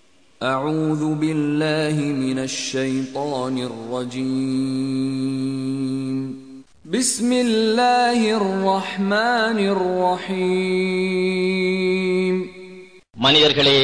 أعوذ بالله من الشيطان الرجيم بسم الله الرحمن الرحيم மனிதர்களே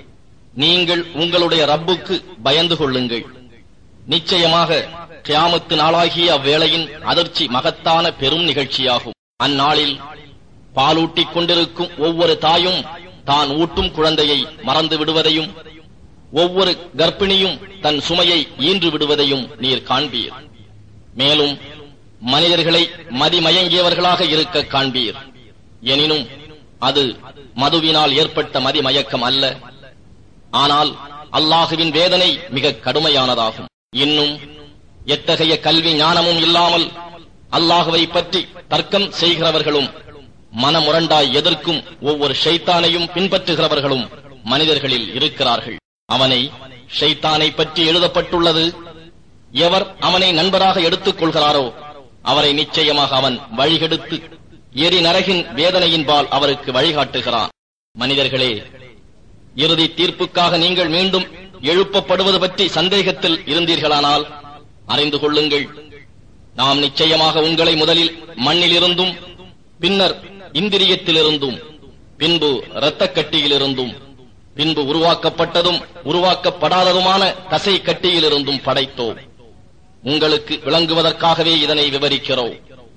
நீங்கள் உங்களுடைய ரப்புக்கு பயந்து கொள்ளுங்கள் நிச்சயமாக கியாமத்து நாளாகிய அவ்வேளையின் அதிர்ச்சி மகத்தான பெரும் நிகழ்ச்சியாகும் அந்நாளில் பாலூட்டிக் கொண்டிருக்கும் ஒவ்வொரு தாயும் தான் ஊட்டும் குழந்தையை மறந்து விடுவதையும் ஒவ்வொரு கர்ப்பிணியும் தன் சுமையை ஈன்று விடுவதையும் நீர் காண்பீர் மேலும் மனிதர்களை மதிமயங்கியவர்களாக இருக்க காண்பீர் எனினும் அது மதுவினால் ஏற்பட்ட மதிமயக்கம் அல்ல ஆனால் அல்லாஹுவின் வேதனை மிக கடுமையானதாகும் இன்னும் எத்தகைய கல்வி ஞானமும் இல்லாமல் அல்லாஹுவை பற்றி தர்க்கம் செய்கிறவர்களும் மனமுரண்டாய் எதிர்க்கும் ஒவ்வொரு ஷைத்தானையும் பின்பற்றுகிறவர்களும் மனிதர்களில் இருக்கிறார்கள் அவனை ஷைத்தானை பற்றி எழுதப்பட்டுள்ளது எவர் அவனை நண்பராக எடுத்துக் கொள்கிறாரோ அவரை நிச்சயமாக அவன் வழிகெடுத்து எரி நரகின் வேதனையின்பால் அவருக்கு வழிகாட்டுகிறான் மனிதர்களே இறுதி தீர்ப்புக்காக நீங்கள் மீண்டும் எழுப்பப்படுவது பற்றி சந்தேகத்தில் இருந்தீர்களானால் அறிந்து கொள்ளுங்கள் நாம் நிச்சயமாக உங்களை முதலில் மண்ணிலிருந்தும் பின்னர் இந்திரியத்திலிருந்தும் பின்பு இரத்தக் கட்டியிலிருந்தும் பின்பு உருவாக்கப்பட்டதும் உருவாக்கப்படாததுமான தசை கட்டியிலிருந்தும் படைத்தோம் உங்களுக்கு விளங்குவதற்காகவே இதனை விவரிக்கிறோம்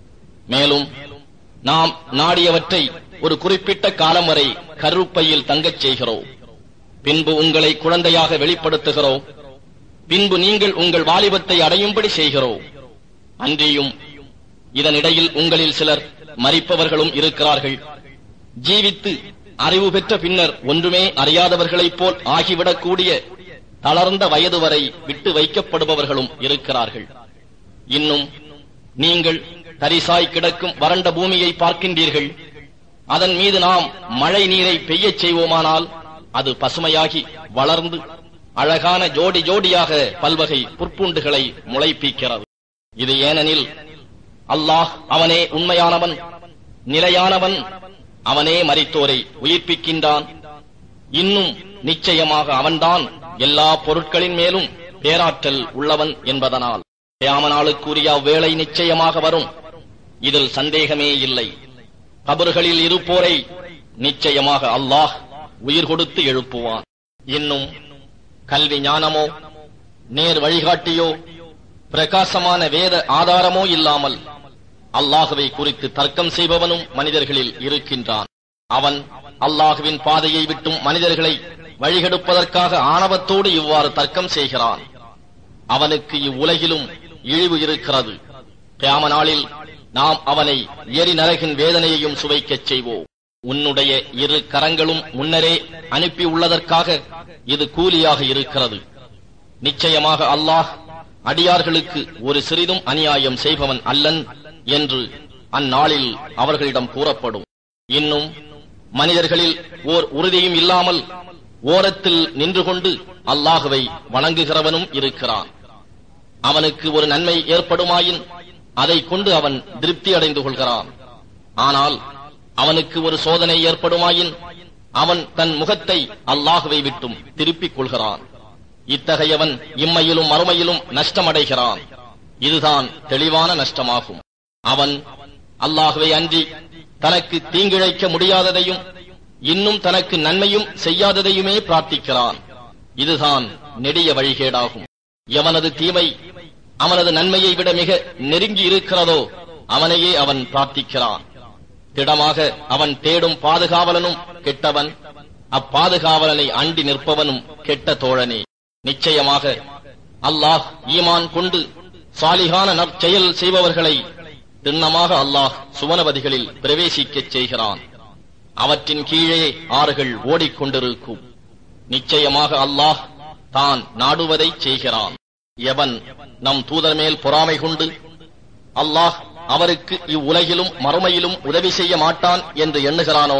மேலும் நாம் நாடியவற்றை ஒரு குறிப்பிட்ட காலம் வரை கருப்பையில் தங்கச் செய்கிறோம் பின்பு உங்களை குழந்தையாக வெளிப்படுத்துகிறோம் பின்பு நீங்கள் உங்கள் வாலிபத்தை அடையும்படி செய்கிறோம் அன்றியும் இதனிடையில் உங்களில் சிலர் மறிப்பவர்களும் இருக்கிறார்கள் ஜீவித்து அறிவு பெற்ற பின்னர் ஒன்றுமே அறியாதவர்களைப் போல் ஆகிவிடக்கூடிய தளர்ந்த வயது வரை விட்டு வைக்கப்படுபவர்களும் இருக்கிறார்கள் இன்னும் நீங்கள் தரிசாய் கிடக்கும் வறண்ட பூமியை பார்க்கின்றீர்கள் அதன் மீது நாம் மழை நீரை பெய்யச் செய்வோமானால் அது பசுமையாகி வளர்ந்து அழகான ஜோடி ஜோடியாக பல்வகை புற்பூண்டுகளை முளைப்பிக்கிறது இது ஏனெனில் அல்லாஹ் அவனே உண்மையானவன் நிலையானவன் அவனே மரித்தோரை உயிர்ப்பிக்கின்றான் இன்னும் நிச்சயமாக அவன்தான் எல்லா பொருட்களின் மேலும் பேராற்றல் உள்ளவன் என்பதனால் கியாமனாளுக்குரிய அவ்வேளை நிச்சயமாக வரும் இதில் சந்தேகமே இல்லை கபறுகளில் இருப்போரை நிச்சயமாக அல்லாஹ் உயிர் கொடுத்து எழுப்புவான் இன்னும் கல்வி ஞானமோ நேர் வழிகாட்டியோ பிரகாசமான வேத ஆதாரமோ இல்லாமல் அல்லாஹுவை குறித்து தர்க்கம் செய்பவனும் மனிதர்களில் இருக்கின்றான் அவன் அல்லாஹுவின் பாதையை விட்டும் மனிதர்களை வழிகெடுப்பதற்காக ஆணவத்தோடு இவ்வாறு தர்க்கம் செய்கிறான் அவனுக்கு இவ்வுலகிலும் இழிவு இருக்கிறது கியாம நாளில் நாம் அவனை எரி நரகின் வேதனையையும் சுவைக்கச் செய்வோம் உன்னுடைய இரு கரங்களும் முன்னரே அனுப்பி உள்ளதற்காக இது கூலியாக இருக்கிறது நிச்சயமாக அல்லாஹ் அடியார்களுக்கு ஒரு சிறிதும் அநியாயம் செய்பவன் அல்லன் என்று அந்நாளில் அவர்களிடம் கூறப்படும் இன்னும் மனிதர்களில் ஓர் உறுதியும் இல்லாமல் ஓரத்தில் நின்று கொண்டு அல்லாஹுவை வணங்குகிறவனும் இருக்கிறான் அவனுக்கு ஒரு நன்மை ஏற்படுமாயின் அதை கொண்டு அவன் திருப்தி அடைந்து கொள்கிறான் ஆனால் அவனுக்கு ஒரு சோதனை ஏற்படுமாயின் அவன் தன் முகத்தை அல்லாஹுவை விட்டும் திருப்பிக் கொள்கிறான் இத்தகையவன் இம்மையிலும் மறுமையிலும் நஷ்டமடைகிறான் இதுதான் தெளிவான நஷ்டமாகும் அவன் அல்லாஹுவை அன்றி தனக்கு தீங்கிழைக்க முடியாததையும் இன்னும் தனக்கு நன்மையும் செய்யாததையுமே பிரார்த்திக்கிறான் இதுதான் நெடிய வழிகேடாகும் எவனது தீமை அவனது நன்மையை விட மிக நெருங்கி இருக்கிறதோ அவனையே அவன் பிரார்த்திக்கிறான் திடமாக அவன் தேடும் பாதுகாவலனும் கெட்டவன் அப்பாதுகாவலனை அண்டி நிற்பவனும் கெட்ட தோழனே நிச்சயமாக அல்லாஹ் ஈமான் கொண்டு சாலிகான நற்செயல் செய்பவர்களை திண்ணமாக அல்லாஹ் சுவனவதிகளில் பிரவேசிக்கச் செய்கிறான் அவற்றின் கீழே ஆறுகள் ஓடிக்கொண்டிருக்கும் நிச்சயமாக அல்லாஹ் தான் நாடுவதை செய்கிறான் எவன் நம் தூதர் மேல் பொறாமை கொண்டு அல்லாஹ் அவருக்கு இவ்வுலகிலும் மறுமையிலும் உதவி செய்ய மாட்டான் என்று எண்ணுகிறானோ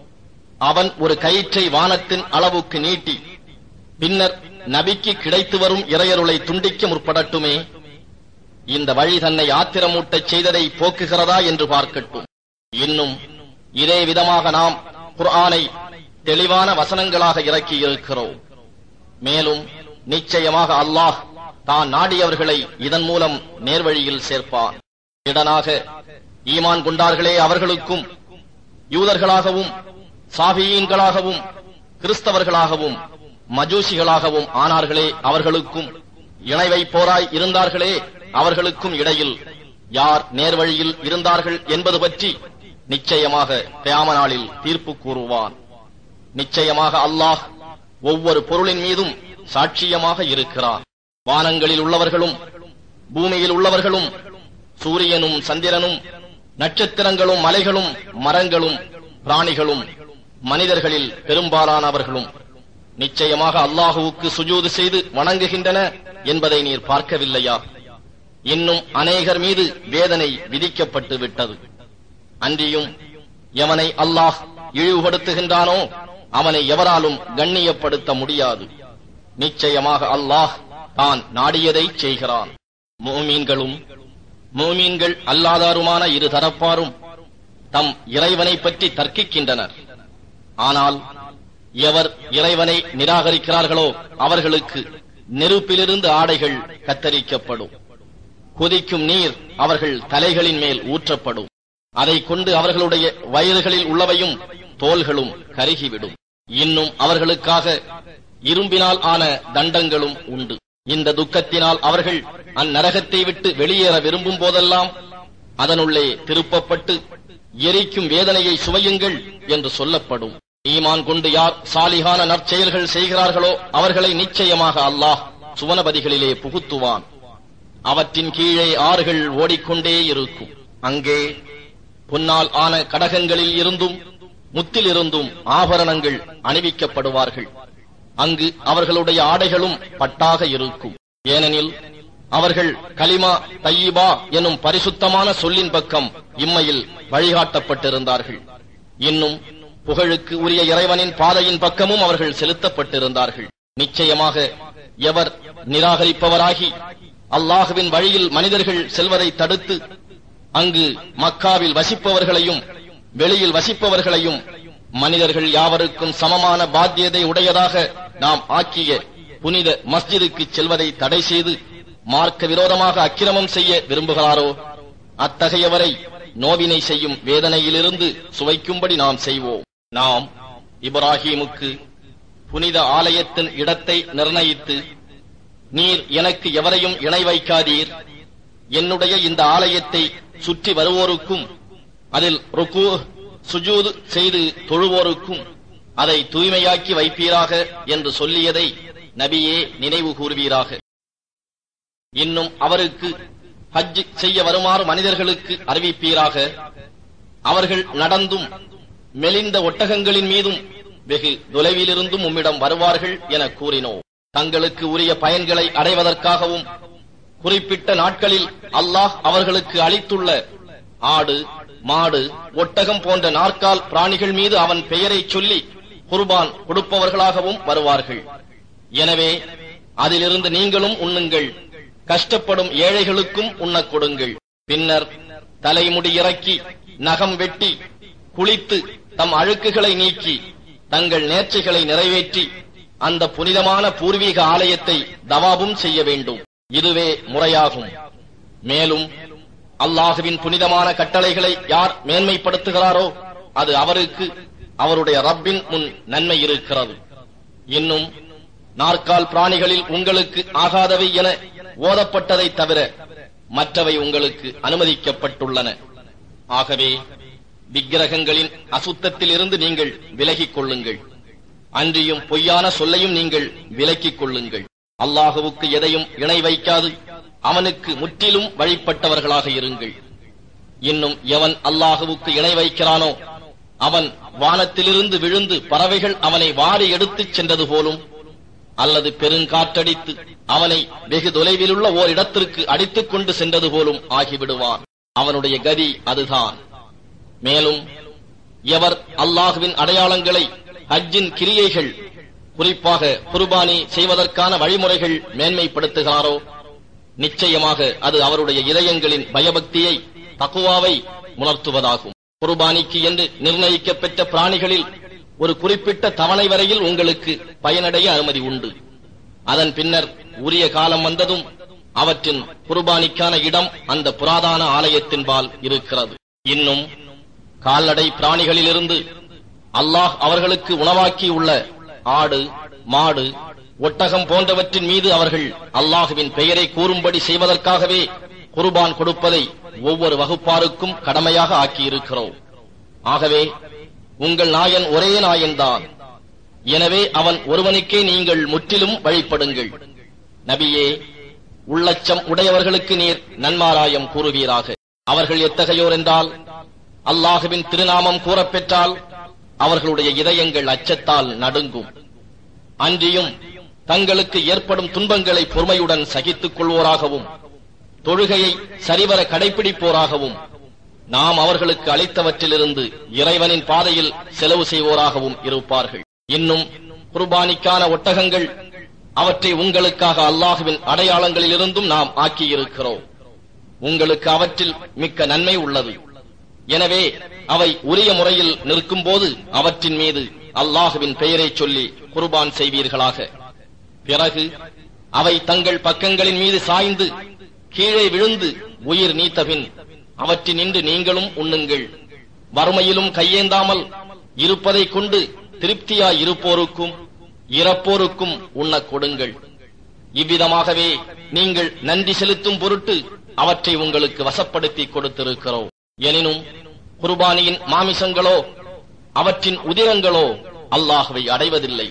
அவன் ஒரு கயிற்றை வானத்தின் அளவுக்கு நீட்டி பின்னர் நபிக்கு கிடைத்து வரும் இறையருளை துண்டிக்க முற்படட்டுமே இந்த வழி தன்னை ஆத்திரமூட்டச் செய்ததை போக்குகிறதா என்று பார்க்கட்டும் இன்னும் இதே விதமாக நாம் குர்ஆனை தெளிவான வசனங்களாக இறக்கி இருக்கிறோம் மேலும் நிச்சயமாக அல்லாஹ் தான் நாடியவர்களை இதன் மூலம் நேர்வழியில் சேர்ப்பான் இடனாக ஈமான் கொண்டார்களே அவர்களுக்கும் யூதர்களாகவும் சாபியீன்களாகவும் கிறிஸ்தவர்களாகவும் மஜூசிகளாகவும் ஆனார்களே அவர்களுக்கும் இணை வைப்போராய் இருந்தார்களே அவர்களுக்கும் இடையில் யார் நேர்வழியில் இருந்தார்கள் என்பது பற்றி நிச்சயமாக கியாம நாளில் தீர்ப்பு கூறுவான் நிச்சயமாக அல்லாஹ் ஒவ்வொரு பொருளின் மீதும் சாட்சியமாக இருக்கிறான் வானங்களில் உள்ளவர்களும் பூமியில் உள்ளவர்களும் சூரியனும் சந்திரனும் நட்சத்திரங்களும் மலைகளும் மரங்களும் பிராணிகளும் மனிதர்களில் பெரும்பாலானவர்களும் நிச்சயமாக அல்லாஹுவுக்கு சுஜூது செய்து வணங்குகின்றன என்பதை நீர் பார்க்கவில்லையா இன்னும் அநேகர் மீது வேதனை விதிக்கப்பட்டு விட்டது அன்றியும் எவனை அல்லாஹ் இழிவுபடுத்துகின்றானோ அவனை எவராலும் கண்ணியப்படுத்த முடியாது நிச்சயமாக அல்லாஹ் தான் நாடியதை செய்கிறான் மோமீன்களும் மோமீன்கள் அல்லாதாருமான இரு தரப்பாரும் தம் இறைவனை பற்றி தர்க்கிக்கின்றனர் ஆனால் எவர் இறைவனை நிராகரிக்கிறார்களோ அவர்களுக்கு நெருப்பிலிருந்து ஆடைகள் கத்தரிக்கப்படும் கொதிக்கும் நீர் அவர்கள் தலைகளின் மேல் ஊற்றப்படும் அதை கொண்டு அவர்களுடைய வயிறுகளில் உள்ளவையும் தோள்களும் கருகிவிடும் இன்னும் அவர்களுக்காக இரும்பினால் ஆன தண்டங்களும் உண்டு இந்த துக்கத்தினால் அவர்கள் அந்நரகத்தை விட்டு வெளியேற விரும்பும் போதெல்லாம் அதனுள்ளே திருப்பப்பட்டு எரிக்கும் வேதனையை சுவையுங்கள் என்று சொல்லப்படும் ஈமான் கொண்டு யார் சாலிகான நற்செயல்கள் செய்கிறார்களோ அவர்களை நிச்சயமாக அல்லாஹ் சுவனபதிகளிலே புகுத்துவான் அவற்றின் கீழே ஆறுகள் ஓடிக்கொண்டே இருக்கும் அங்கே பொன்னால் ஆன கடகங்களில் இருந்தும் முத்திலிருந்தும் ஆபரணங்கள் அணிவிக்கப்படுவார்கள் அங்கு அவர்களுடைய ஆடைகளும் பட்டாக இருக்கும் ஏனெனில் அவர்கள் கலிமா தையிபா எனும் பரிசுத்தமான சொல்லின் பக்கம் இம்மையில் வழிகாட்டப்பட்டிருந்தார்கள் இன்னும் புகழுக்கு உரிய இறைவனின் பாதையின் பக்கமும் அவர்கள் செலுத்தப்பட்டிருந்தார்கள் நிச்சயமாக எவர் நிராகரிப்பவராகி அல்லாஹுவின் வழியில் மனிதர்கள் செல்வதை தடுத்து அங்கு மக்காவில் வசிப்பவர்களையும் வெளியில் வசிப்பவர்களையும் மனிதர்கள் யாவருக்கும் சமமான பாத்தியதை உடையதாக நாம் ஆக்கிய புனித மஸ்ஜிதுக்கு செல்வதை தடை செய்து மார்க்க விரோதமாக அக்கிரமம் செய்ய விரும்புகிறாரோ அத்தகையவரை நோவினை செய்யும் வேதனையிலிருந்து சுவைக்கும்படி நாம் செய்வோம் நாம் இப்ராஹீமுக்கு புனித ஆலயத்தின் இடத்தை நிர்ணயித்து நீர் எனக்கு எவரையும் இணை வைக்காதீர் என்னுடைய இந்த ஆலயத்தை சுற்றி வருவோருக்கும் அதில் ருக்கு சுஜூது செய்து தொழுவோருக்கும் அதை தூய்மையாக்கி வைப்பீராக என்று சொல்லியதை நபியே நினைவு கூறுவீராக இன்னும் அவருக்கு ஹஜ் செய்ய வருமாறு மனிதர்களுக்கு அறிவிப்பீராக அவர்கள் நடந்தும் மெலிந்த ஒட்டகங்களின் மீதும் வெகு தொலைவிலிருந்தும் உம்மிடம் வருவார்கள் என கூறினோம் தங்களுக்கு உரிய பயன்களை அடைவதற்காகவும் குறிப்பிட்ட நாட்களில் அல்லாஹ் அவர்களுக்கு அளித்துள்ள ஆடு மாடு ஒட்டகம் போன்ற நாற்கால் பிராணிகள் மீது அவன் பெயரை சொல்லி குர்பான் கொடுப்பவர்களாகவும் வருவார்கள் எனவே அதிலிருந்து நீங்களும் உண்ணுங்கள் கஷ்டப்படும் ஏழைகளுக்கும் உண்ணக் கொடுங்கள் பின்னர் தலைமுடி இறக்கி நகம் வெட்டி குளித்து தம் அழுக்குகளை நீக்கி தங்கள் நேர்ச்சைகளை நிறைவேற்றி அந்த புனிதமான பூர்வீக ஆலயத்தை தவாபும் செய்ய வேண்டும் இதுவே முறையாகும் மேலும் அல்லாஹுவின் புனிதமான கட்டளைகளை யார் மேன்மைப்படுத்துகிறாரோ அது அவருக்கு அவருடைய ரப்பின் முன் நன்மை இருக்கிறது இன்னும் நாற்கால் பிராணிகளில் உங்களுக்கு ஆகாதவை என ஓதப்பட்டதை தவிர மற்றவை உங்களுக்கு அனுமதிக்கப்பட்டுள்ளன ஆகவே விக்கிரகங்களின் அசுத்தத்தில் இருந்து நீங்கள் விலகிக் கொள்ளுங்கள் அன்றியும் பொய்யான சொல்லையும் நீங்கள் விலக்கிக் கொள்ளுங்கள் அல்லாஹுவுக்கு எதையும் இணை வைக்காது அவனுக்கு முற்றிலும் வழிபட்டவர்களாக இருங்கள் இன்னும் எவன் அல்லாஹுவுக்கு இணை வைக்கிறானோ அவன் வானத்திலிருந்து விழுந்து பறவைகள் அவனை வாரி எடுத்துச் சென்றது போலும் அல்லது பெருங்காற்றடித்து அவனை வெகு தொலைவிலுள்ள ஓர் இடத்திற்கு அடித்துக் கொண்டு சென்றது போலும் ஆகிவிடுவான் அவனுடைய கதி அதுதான் மேலும் எவர் அல்லாஹுவின் அடையாளங்களை ஹஜ்ஜின் கிரியைகள் குறிப்பாக குர்பானி செய்வதற்கான வழிமுறைகள் மேன்மைப்படுத்துகிறாரோ நிச்சயமாக அது அவருடைய இதயங்களின் பயபக்தியை தக்குவாவை உணர்த்துவதாகும் குர்பானிக்கு என்று நிர்ணயிக்கப்பெற்ற பிராணிகளில் ஒரு குறிப்பிட்ட தவணை வரையில் உங்களுக்கு பயனடைய அனுமதி உண்டு அதன் பின்னர் உரிய காலம் வந்ததும் அவற்றின் குர்பானிக்கான இடம் அந்த புராதான ஆலயத்தின்பால் இருக்கிறது இன்னும் கால்நடை பிராணிகளிலிருந்து அல்லாஹ் அவர்களுக்கு உணவாக்கியுள்ள ஆடு மாடு ஒட்டகம் போன்றவற்றின் மீது அவர்கள் அல்லாஹுவின் பெயரை கூறும்படி செய்வதற்காகவே குர்பான் கொடுப்பதை ஒவ்வொரு வகுப்பாருக்கும் கடமையாக ஆக்கியிருக்கிறோம் ஆகவே உங்கள் நாயன் ஒரே நாயன்தான் எனவே அவன் ஒருவனுக்கே நீங்கள் முற்றிலும் வழிபடுங்கள் நபியே உள்ளச்சம் உடையவர்களுக்கு நீர் நன்மாராயம் கூறுவீராக அவர்கள் எத்தகையோர் என்றால் அல்லாஹுவின் திருநாமம் கூறப்பெற்றால் அவர்களுடைய இதயங்கள் அச்சத்தால் நடுங்கும் அன்றியும் தங்களுக்கு ஏற்படும் துன்பங்களை பொறுமையுடன் சகித்துக் கொள்வோராகவும் தொழுகையை சரிவர கடைபிடிப்போராகவும் நாம் அவர்களுக்கு அளித்தவற்றிலிருந்து இறைவனின் பாதையில் செலவு செய்வோராகவும் இருப்பார்கள் இன்னும் குர்பானிக்கான ஒட்டகங்கள் அவற்றை உங்களுக்காக அல்லாஹுவின் அடையாளங்களிலிருந்தும் நாம் ஆக்கியிருக்கிறோம் உங்களுக்கு அவற்றில் மிக்க நன்மை உள்ளது எனவே அவை உரிய முறையில் நிற்கும்போது அவற்றின் மீது அல்லாஹுவின் பெயரை சொல்லி குர்பான் செய்வீர்களாக பிறகு அவை தங்கள் பக்கங்களின் மீது சாய்ந்து கீழே விழுந்து உயிர் நீத்தபின் அவற்றினின்று நீங்களும் உண்ணுங்கள் வறுமையிலும் கையேந்தாமல் இருப்பதைக் கொண்டு திருப்தியாய் இருப்போருக்கும் இறப்போருக்கும் உண்ணக் கொடுங்கள் இவ்விதமாகவே நீங்கள் நன்றி செலுத்தும் பொருட்டு அவற்றை உங்களுக்கு வசப்படுத்தி கொடுத்திருக்கிறோம் எனினும் குர்பானியின் மாமிசங்களோ அவற்றின் உதிரங்களோ அல்லாஹுவை அடைவதில்லை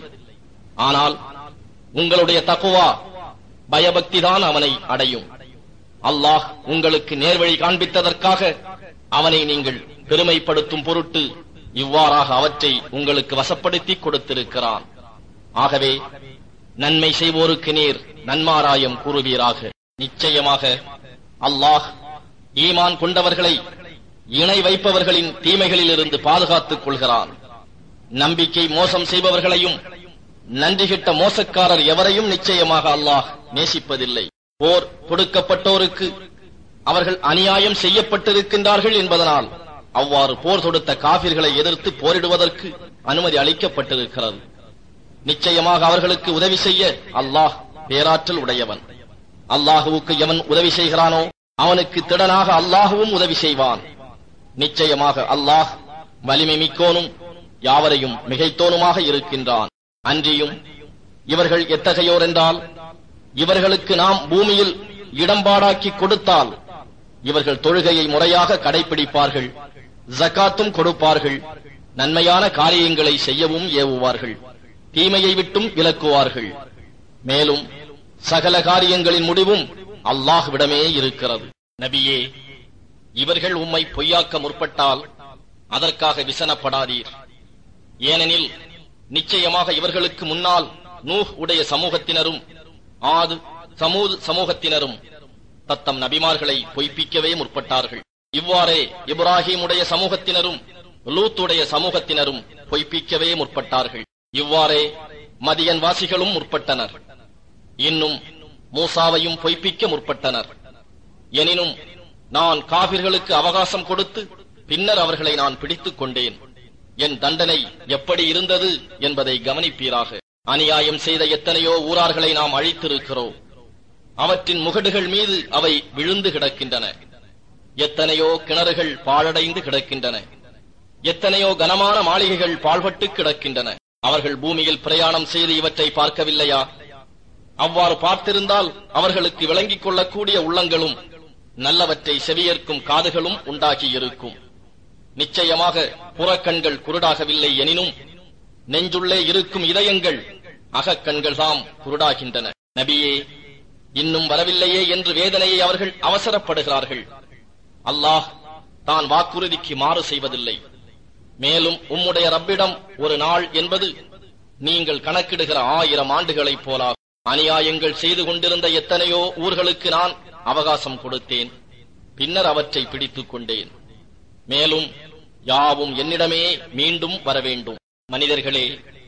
ஆனால் உங்களுடைய தக்குவா பயபக்திதான் அவனை அடையும் அல்லாஹ் உங்களுக்கு நேர்வழி காண்பித்ததற்காக அவனை நீங்கள் பெருமைப்படுத்தும் பொருட்டு இவ்வாறாக அவற்றை உங்களுக்கு வசப்படுத்தி கொடுத்திருக்கிறான் ஆகவே நன்மை செய்வோருக்கு நீர் நன்மாராயம் கூறுவீராக நிச்சயமாக அல்லாஹ் ஈமான் கொண்டவர்களை இணை வைப்பவர்களின் தீமைகளிலிருந்து பாதுகாத்துக் கொள்கிறான் நம்பிக்கை மோசம் செய்பவர்களையும் நன்றிகிட்ட மோசக்காரர் எவரையும் நிச்சயமாக அல்லாஹ் நேசிப்பதில்லை போர் தொடுக்கப்பட்டோருக்கு அவர்கள் அநியாயம் செய்யப்பட்டிருக்கின்றார்கள் என்பதனால் அவ்வாறு போர் தொடுத்த காபிர்களை எதிர்த்து போரிடுவதற்கு அனுமதி அளிக்கப்பட்டிருக்கிறது நிச்சயமாக அவர்களுக்கு உதவி செய்ய அல்லாஹ் பேராற்றல் உடையவன் அல்லாஹுவுக்கு எவன் உதவி செய்கிறானோ அவனுக்கு திடனாக அல்லாஹுவும் உதவி செய்வான் நிச்சயமாக அல்லாஹ் வலிமை மிக்கோனும் யாவரையும் மிகைத்தோனுமாக இருக்கின்றான் அன்றியும் இவர்கள் எத்தகையோர் என்றால் இவர்களுக்கு நாம் பூமியில் இடம்பாடாக்கி கொடுத்தால் இவர்கள் தொழுகையை முறையாக கடைபிடிப்பார்கள் ஜக்காத்தும் கொடுப்பார்கள் நன்மையான காரியங்களை செய்யவும் ஏவுவார்கள் தீமையை விட்டும் விலக்குவார்கள் மேலும் சகல காரியங்களின் முடிவும் அல்லாஹ்விடமே இருக்கிறது நபியே இவர்கள் உம்மை பொய்யாக்க முற்பட்டால் அதற்காக விசனப்படாதீர் ஏனெனில் நிச்சயமாக இவர்களுக்கு முன்னால் நூஹ் உடைய சமூகத்தினரும் ஆது சமூது சமூகத்தினரும் தத்தம் நபிமார்களை பொய்ப்பிக்கவே முற்பட்டார்கள் இவ்வாறே இப்ராஹிமுடைய சமூகத்தினரும் லூத்துடைய சமூகத்தினரும் பொய்ப்பிக்கவே முற்பட்டார்கள் இவ்வாறே மதியன் வாசிகளும் முற்பட்டனர் இன்னும் மூசாவையும் பொய்ப்பிக்க முற்பட்டனர் எனினும் நான் காபிர்களுக்கு அவகாசம் கொடுத்து பின்னர் அவர்களை நான் பிடித்துக் கொண்டேன் என் தண்டனை எப்படி இருந்தது என்பதை கவனிப்பீராக அநியாயம் செய்த எத்தனையோ ஊரார்களை நாம் அழித்திருக்கிறோம் அவற்றின் முகடுகள் மீது அவை விழுந்து கிடக்கின்றன எத்தனையோ கிணறுகள் பாழடைந்து கிடக்கின்றன எத்தனையோ கனமான மாளிகைகள் பாழ்பட்டு கிடக்கின்றன அவர்கள் பூமியில் பிரயாணம் செய்து இவற்றை பார்க்கவில்லையா அவ்வாறு பார்த்திருந்தால் அவர்களுக்கு விளங்கிக் கொள்ளக்கூடிய உள்ளங்களும் நல்லவற்றை செவியேற்கும் காதுகளும் உண்டாகி இருக்கும் நிச்சயமாக புறக்கண்கள் குருடாகவில்லை எனினும் நெஞ்சுள்ளே இருக்கும் இதயங்கள் அகக்கண்கள் தாம் குருடாகின்றன நபியே இன்னும் வரவில்லையே என்று வேதனையை அவர்கள் அவசரப்படுகிறார்கள் அல்லாஹ் தான் வாக்குறுதிக்கு மாறு செய்வதில்லை மேலும் உம்முடைய ரப்பிடம் ஒரு நாள் என்பது நீங்கள் கணக்கிடுகிற ஆயிரம் ஆண்டுகளைப் போலாகும் அநியாயங்கள் செய்து கொண்டிருந்த எத்தனையோ ஊர்களுக்கு நான் அவகாசம் கொடுத்தேன் பின்னர் அவற்றை பிடித்துக் கொண்டேன் மேலும் யாவும் என்னிடமே மீண்டும் வர வேண்டும் மனிதர்களே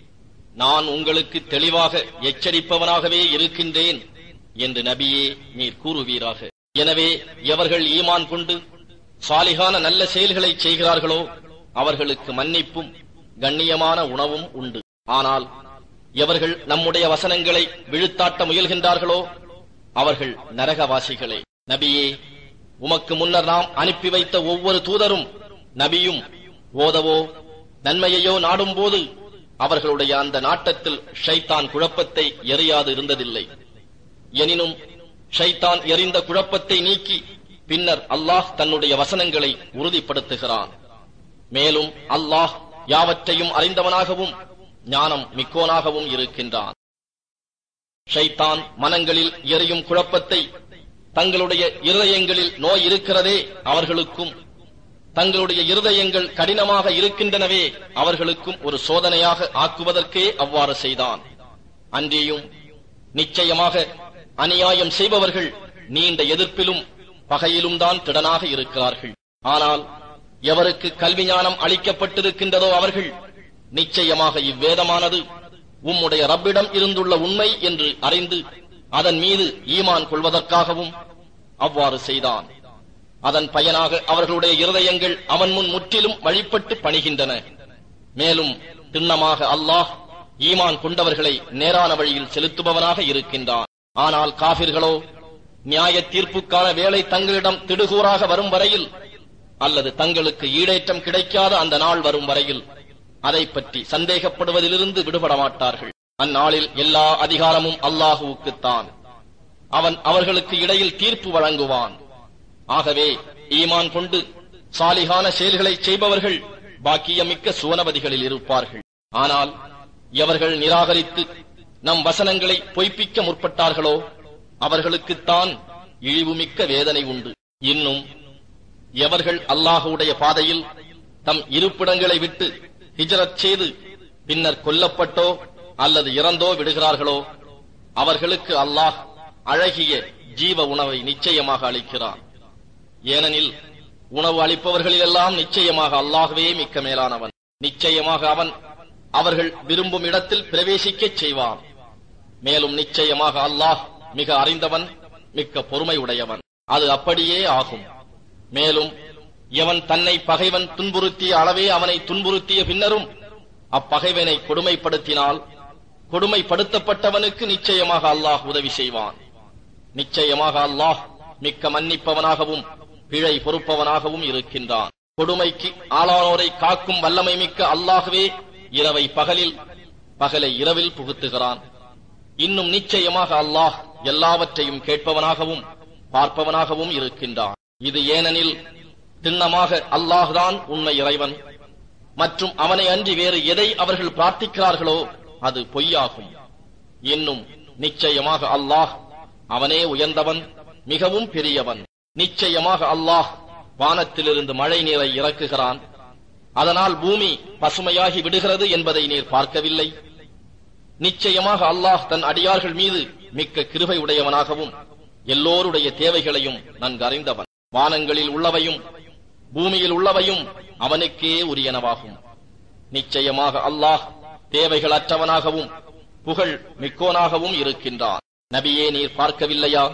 நான் உங்களுக்கு தெளிவாக எச்சரிப்பவனாகவே இருக்கின்றேன் என்று நபியே நீர் கூறுவீராக எனவே எவர்கள் ஈமான் கொண்டு சாலிகான நல்ல செயல்களை செய்கிறார்களோ அவர்களுக்கு மன்னிப்பும் கண்ணியமான உணவும் உண்டு ஆனால் எவர்கள் நம்முடைய வசனங்களை விழுத்தாட்ட முயல்கின்றார்களோ அவர்கள் நரகவாசிகளே நபியே உமக்கு முன்னர் நாம் அனுப்பி வைத்த ஒவ்வொரு தூதரும் நபியும் ஓதவோ நன்மையையோ நாடும் போது அவர்களுடைய அந்த நாட்டத்தில் ஷைத்தான் குழப்பத்தை எறியாது இருந்ததில்லை எனினும் ஷைத்தான் எறிந்த குழப்பத்தை நீக்கி பின்னர் அல்லாஹ் தன்னுடைய வசனங்களை உறுதிப்படுத்துகிறான் மேலும் அல்லாஹ் யாவற்றையும் அறிந்தவனாகவும் ஞானம் மிக்கோனாகவும் இருக்கின்றான் ஷைத்தான் மனங்களில் எரியும் குழப்பத்தை தங்களுடைய இருதயங்களில் நோய் இருக்கிறதே அவர்களுக்கும் தங்களுடைய இருதயங்கள் கடினமாக இருக்கின்றனவே அவர்களுக்கும் ஒரு சோதனையாக ஆக்குவதற்கே அவ்வாறு செய்தான் அன்றியும் நிச்சயமாக அநியாயம் செய்பவர்கள் நீண்ட எதிர்ப்பிலும் பகையிலும் தான் திடனாக இருக்கிறார்கள் ஆனால் எவருக்கு கல்வி ஞானம் அளிக்கப்பட்டிருக்கின்றதோ அவர்கள் நிச்சயமாக இவ்வேதமானது உம்முடைய ரப்பிடம் இருந்துள்ள உண்மை என்று அறிந்து அதன் மீது ஈமான் கொள்வதற்காகவும் அவ்வாறு செய்தான் அதன் பயனாக அவர்களுடைய இருதயங்கள் அவன் முன் முற்றிலும் வழிபட்டு பணிகின்றன மேலும் திண்ணமாக அல்லாஹ் ஈமான் கொண்டவர்களை நேரான வழியில் செலுத்துபவனாக இருக்கின்றான் ஆனால் காபிர்களோ நியாய தீர்ப்புக்கான வேலை தங்களிடம் திடுகூறாக வரும் வரையில் அல்லது தங்களுக்கு ஈடேற்றம் கிடைக்காத அந்த நாள் வரும் வரையில் அதை பற்றி சந்தேகப்படுவதிலிருந்து விடுபட மாட்டார்கள் அந்நாளில் எல்லா அதிகாரமும் அல்லாஹுவுக்குத்தான் அவன் அவர்களுக்கு இடையில் தீர்ப்பு வழங்குவான் ஆகவே ஈமான் கொண்டு சாலிகான செயல்களை செய்பவர்கள் பாக்கியமிக்க சுவனபதிகளில் இருப்பார்கள் ஆனால் எவர்கள் நிராகரித்து நம் வசனங்களை பொய்ப்பிக்க முற்பட்டார்களோ அவர்களுக்குத்தான் இழிவுமிக்க வேதனை உண்டு இன்னும் எவர்கள் அல்லாஹுடைய பாதையில் தம் இருப்பிடங்களை விட்டு ஹிஜரத் செய்து பின்னர் கொல்லப்பட்டோ அல்லது இறந்தோ விடுகிறார்களோ அவர்களுக்கு அல்லாஹ் அழகிய ஜீவ உணவை நிச்சயமாக அளிக்கிறான் ஏனெனில் உணவு அளிப்பவர்களிலெல்லாம் நிச்சயமாக அல்லாகவே மிக்க மேலானவன் நிச்சயமாக அவன் அவர்கள் விரும்பும் இடத்தில் பிரவேசிக்கச் செய்வான் மேலும் நிச்சயமாக அல்லாஹ் மிக அறிந்தவன் மிக்க பொறுமை உடையவன் அது அப்படியே ஆகும் மேலும் எவன் தன்னை பகைவன் துன்புறுத்திய அளவே அவனை துன்புறுத்திய பின்னரும் அப்பகைவனை கொடுமைப்படுத்தினால் கொடுமைப்படுத்தப்பட்டவனுக்கு நிச்சயமாக அல்லாஹ் உதவி செய்வான் நிச்சயமாக அல்லாஹ் மிக்க மன்னிப்பவனாகவும் பிழை பொறுப்பவனாகவும் இருக்கின்றான் கொடுமைக்கு ஆளானோரை காக்கும் வல்லமை மிக்க அல்லாகவே இரவை பகலில் பகலை இரவில் புகுத்துகிறான் இன்னும் நிச்சயமாக அல்லாஹ் எல்லாவற்றையும் கேட்பவனாகவும் பார்ப்பவனாகவும் இருக்கின்றான் இது ஏனெனில் திண்ணமாக அல்லாஹ்தான் உண்மை இறைவன் மற்றும் அவனை அன்றி வேறு எதை அவர்கள் பிரார்த்திக்கிறார்களோ அது பொய்யாகும் இன்னும் நிச்சயமாக அல்லாஹ் அவனே உயர்ந்தவன் மிகவும் பெரியவன் நிச்சயமாக அல்லாஹ் வானத்திலிருந்து மழை நீரை இறக்குகிறான் அதனால் பூமி பசுமையாகி விடுகிறது என்பதை நீர் பார்க்கவில்லை நிச்சயமாக அல்லாஹ் தன் அடியார்கள் மீது மிக்க கிருபை உடையவனாகவும் எல்லோருடைய தேவைகளையும் நன்கு அறிந்தவன் வானங்களில் உள்ளவையும் பூமியில் உள்ளவையும் அவனுக்கே உரியனவாகும் நிச்சயமாக அல்லாஹ் தேவைகள் அற்றவனாகவும் புகழ் மிக்கோனாகவும் இருக்கின்றான் நபியே நீர் பார்க்கவில்லையா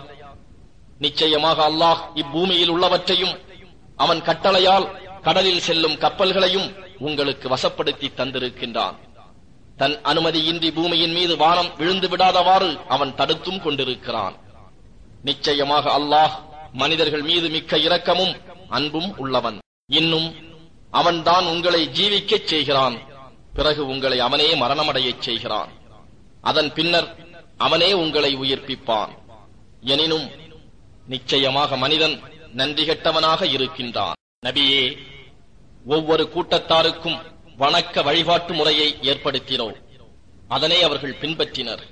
நிச்சயமாக அல்லாஹ் இப்பூமியில் உள்ளவற்றையும் அவன் கட்டளையால் கடலில் செல்லும் கப்பல்களையும் உங்களுக்கு வசப்படுத்தி தந்திருக்கின்றான் தன் அனுமதியின்றி பூமியின் மீது வானம் விழுந்து விடாதவாறு அவன் தடுத்தும் கொண்டிருக்கிறான் நிச்சயமாக அல்லாஹ் மனிதர்கள் மீது மிக்க இரக்கமும் அன்பும் உள்ளவன் இன்னும் அவன்தான் உங்களை ஜீவிக்கச் செய்கிறான் பிறகு உங்களை அவனே மரணமடையச் செய்கிறான் அதன் பின்னர் அவனே உங்களை உயிர்ப்பிப்பான் எனினும் நிச்சயமாக மனிதன் நன்றி கெட்டவனாக இருக்கின்றான் நபியே ஒவ்வொரு கூட்டத்தாருக்கும் வணக்க வழிபாட்டு முறையை ஏற்படுத்தினோம் அதனை அவர்கள் பின்பற்றினர்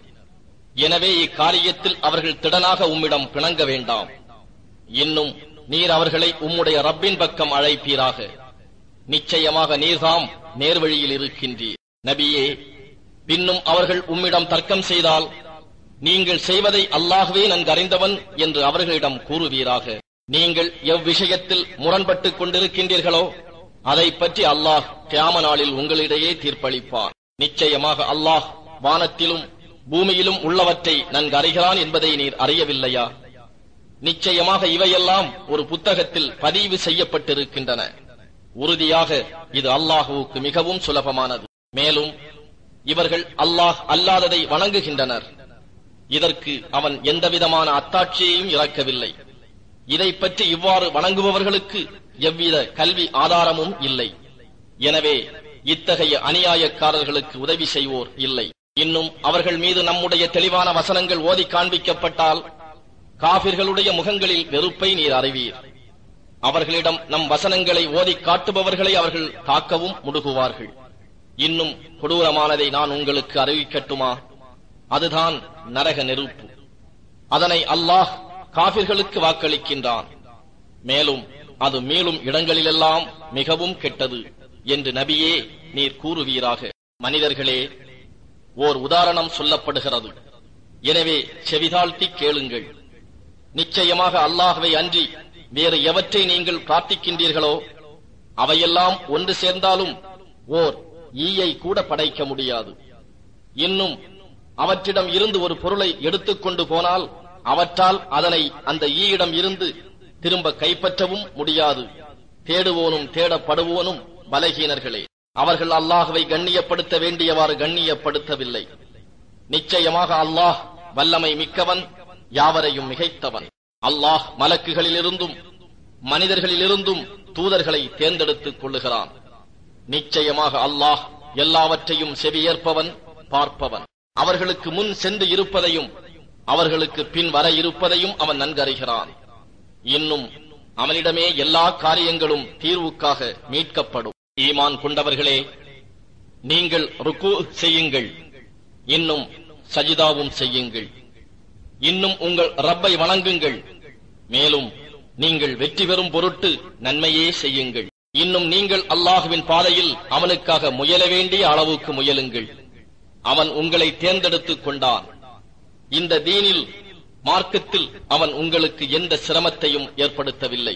எனவே இக்காரியத்தில் அவர்கள் திடனாக உம்மிடம் பிணங்க வேண்டாம் இன்னும் நீர் அவர்களை உம்முடைய ரப்பின் பக்கம் அழைப்பீராக நிச்சயமாக நீர்தாம் நேர்வழியில் இருக்கின்றீர் நபியே பின்னும் அவர்கள் உம்மிடம் தர்க்கம் செய்தால் நீங்கள் செய்வதை அல்லாகவே நன்கறிந்தவன் என்று அவர்களிடம் கூறுவீராக நீங்கள் எவ்விஷயத்தில் முரண்பட்டுக் கொண்டிருக்கின்றீர்களோ அதை பற்றி அல்லாஹ் கியாம நாளில் உங்களிடையே தீர்ப்பளிப்பார் நிச்சயமாக அல்லாஹ் வானத்திலும் பூமியிலும் உள்ளவற்றை நன்கறிகிறான் என்பதை நீர் அறியவில்லையா நிச்சயமாக இவையெல்லாம் ஒரு புத்தகத்தில் பதிவு செய்யப்பட்டிருக்கின்றன உறுதியாக இது அல்லாஹுவுக்கு மிகவும் சுலபமானது மேலும் இவர்கள் அல்லாஹ் அல்லாததை வணங்குகின்றனர் இதற்கு அவன் எந்தவிதமான அத்தாட்சியையும் இறக்கவில்லை இதை பற்றி இவ்வாறு வணங்குபவர்களுக்கு எவ்வித கல்வி ஆதாரமும் இல்லை எனவே இத்தகைய அநியாயக்காரர்களுக்கு உதவி செய்வோர் இல்லை இன்னும் அவர்கள் மீது நம்முடைய தெளிவான வசனங்கள் ஓதி காண்பிக்கப்பட்டால் காபிர்களுடைய முகங்களில் வெறுப்பை நீர் அறிவீர் அவர்களிடம் நம் வசனங்களை ஓதி காட்டுபவர்களை அவர்கள் தாக்கவும் முடுகுவார்கள் இன்னும் கொடூரமானதை நான் உங்களுக்கு அறிவிக்கட்டுமா அதுதான் நரக நெருப்பு அதனை அல்லாஹ் காபிர்களுக்கு வாக்களிக்கின்றான் மேலும் அது மேலும் இடங்களிலெல்லாம் மிகவும் கெட்டது என்று நபியே நீர் கூறுவீராக மனிதர்களே ஓர் உதாரணம் சொல்லப்படுகிறது எனவே செவிதாழ்த்தி கேளுங்கள் நிச்சயமாக அல்லாஹ்வை அன்றி வேறு எவற்றை நீங்கள் பிரார்த்திக்கின்றீர்களோ அவையெல்லாம் ஒன்று சேர்ந்தாலும் ஓர் ஈயை கூட படைக்க முடியாது இன்னும் அவற்றிடம் இருந்து ஒரு பொருளை எடுத்துக்கொண்டு போனால் அவற்றால் அதனை அந்த ஈயிடம் இருந்து திரும்ப கைப்பற்றவும் முடியாது தேடுவோனும் தேடப்படுவோனும் பலகீனர்களே அவர்கள் அல்லாஹுவை கண்ணியப்படுத்த வேண்டியவாறு கண்ணியப்படுத்தவில்லை நிச்சயமாக அல்லாஹ் வல்லமை மிக்கவன் யாவரையும் மிகைத்தவன் அல்லாஹ் மலக்குகளிலிருந்தும் மனிதர்களிலிருந்தும் தூதர்களை தேர்ந்தெடுத்துக் கொள்ளுகிறான் நிச்சயமாக அல்லாஹ் எல்லாவற்றையும் செவியேற்பவன் பார்ப்பவன் அவர்களுக்கு முன் சென்று இருப்பதையும் அவர்களுக்கு பின் வர இருப்பதையும் அவன் நன்கறிகிறான் இன்னும் அவனிடமே எல்லா காரியங்களும் தீர்வுக்காக மீட்கப்படும் ஈமான் கொண்டவர்களே நீங்கள் ருக்கு செய்யுங்கள் இன்னும் சஜிதாவும் செய்யுங்கள் இன்னும் உங்கள் ரப்பை வணங்குங்கள் மேலும் நீங்கள் வெற்றி பெறும் பொருட்டு நன்மையே செய்யுங்கள் இன்னும் நீங்கள் அல்லாஹுவின் பாதையில் அவனுக்காக முயல வேண்டிய அளவுக்கு முயலுங்கள் அவன் உங்களை தேர்ந்தெடுத்துக் கொண்டான் இந்த தீனில் மார்க்கத்தில் அவன் உங்களுக்கு எந்த சிரமத்தையும் ஏற்படுத்தவில்லை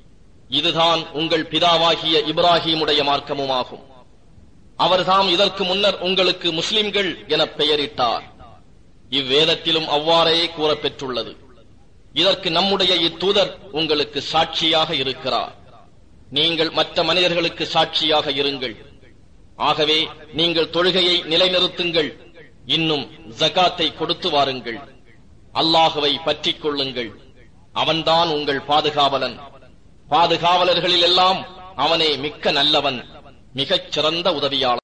இதுதான் உங்கள் பிதாவாகிய இப்ராஹீமுடைய மார்க்கமுமாகும் அவர்தாம் இதற்கு முன்னர் உங்களுக்கு முஸ்லிம்கள் என பெயரிட்டார் இவ்வேதத்திலும் அவ்வாறே கூறப்பெற்றுள்ளது இதற்கு நம்முடைய இத்தூதர் உங்களுக்கு சாட்சியாக இருக்கிறார் நீங்கள் மற்ற மனிதர்களுக்கு சாட்சியாக இருங்கள் ஆகவே நீங்கள் தொழுகையை நிலைநிறுத்துங்கள் இன்னும் ஜகாத்தை கொடுத்து வாருங்கள் அல்லாஹுவை பற்றிக் கொள்ளுங்கள் அவன்தான் உங்கள் பாதுகாவலன் பாதுகாவலர்களில் எல்லாம் அவனே மிக்க நல்லவன் மிகச் சிறந்த உதவியாளன்